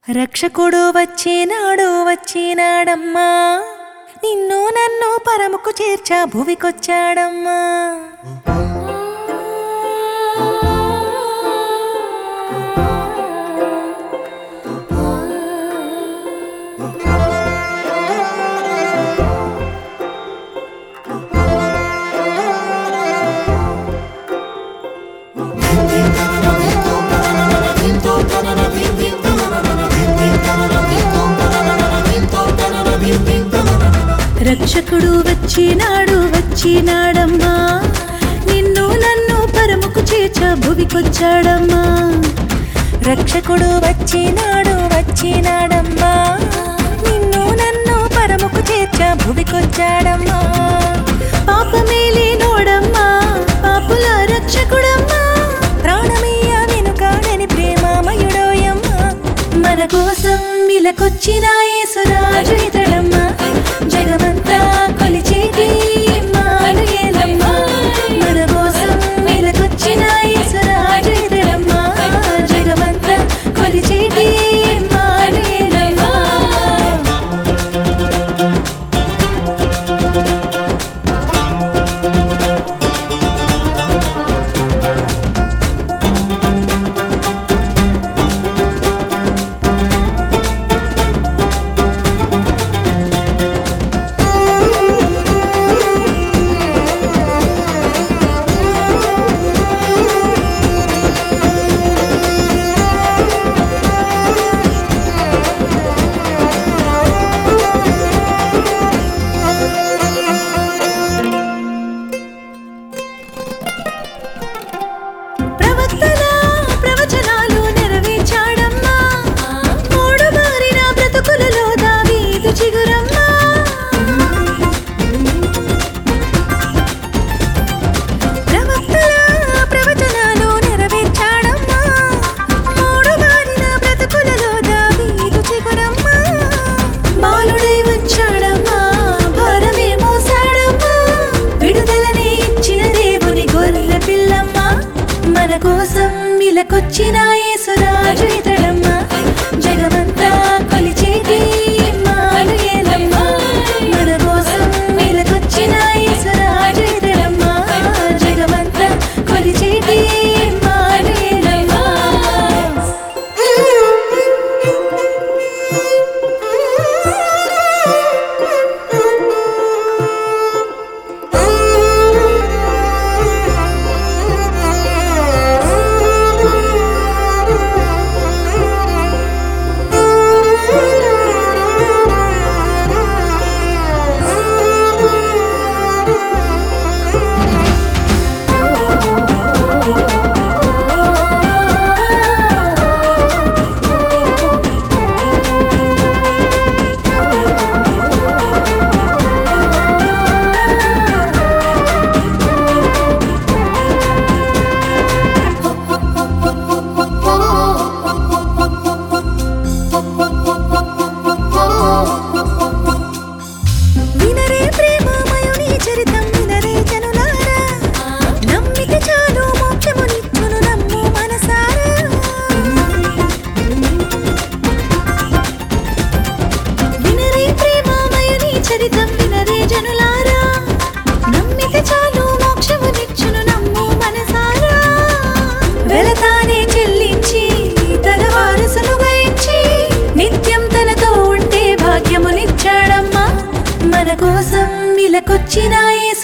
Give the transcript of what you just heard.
రక్షకుడు వచ్చినాడు వచ్చినాడమ్మా నిన్ను నన్ను పరముకు చేర్చా భువికొచ్చాడమ్మా రక్షకుడు వచ్చినాడు వచ్చినాడమ్మా నిన్ను నన్ను పరముకు చేర్చ భువికొచ్చాడమ్మా రక్షకుడు వచ్చినాడు వచ్చినాడమ్మా నిన్ను నన్ను పరముకు చేర్చ భువికొచ్చాడమ్మా పాపమేలే నోడమ్మా పాపుల రక్షకుడమ్మా ప్రాణమయ్య వెనుకాడని ప్రేమామయుడోయమ్మా మన కోసం ఇలకొచ్చిన యేసురాజు ఇతడమ్మా జగమంతా కొలిచేటి మానుయేలమ్మా మన కోసం ఇలకొచ్చిన యేసురాజు ఇతడమ్మా జగమంతా కొలిచేటి మానుయేలమ్మా ప్రవక్తల ప్రవచనాలు నెరవేర్చాడమ్మా మూడు మారిన బ్రతుకులలో దావీదు చిగురమ్మా ప్రవక్తల ప్రవచనాలు నెరవేర్చాడమ్మా మూడు మారిన బ్రతుకులలో దావీదు చిగురమ్మా బాలుడై వచ్చాడమ్మా భారమే మోసాడమ్మా విడుదలనే ఇచ్చిన దేవుని గొర్రె పిల్లమ్మ మన కోసం ఇలకొచ్చిన యేసురాజు ఇతడమ్మా జగమంతా కొలిచేటి మానుయేలమ్మా మన కోసం ఇలకొచ్చిన యేసురాజు ఇతడమ్మా జగమంతా కొలిచేటి మానుయేలమ్మా వినరే ప్రేమమయుని చరితం వినరే జనులారా నమ్మిక చాలు మోక్షమునిచ్చును నమ్ము మనసారా వినరే ప్రేమమయుని చరితం వినరే జనులారా నమ్మిక చాలు మోక్షమునిచ్చును నమ్ము మనసారా వెలతానే చెల్లించి తన వారసులుగా ఇచ్చి నిత్యం తనతో ఉంటే భాగ్యమునిచ్చాడమ్మా మన కోసం ఇలకొచ్చిన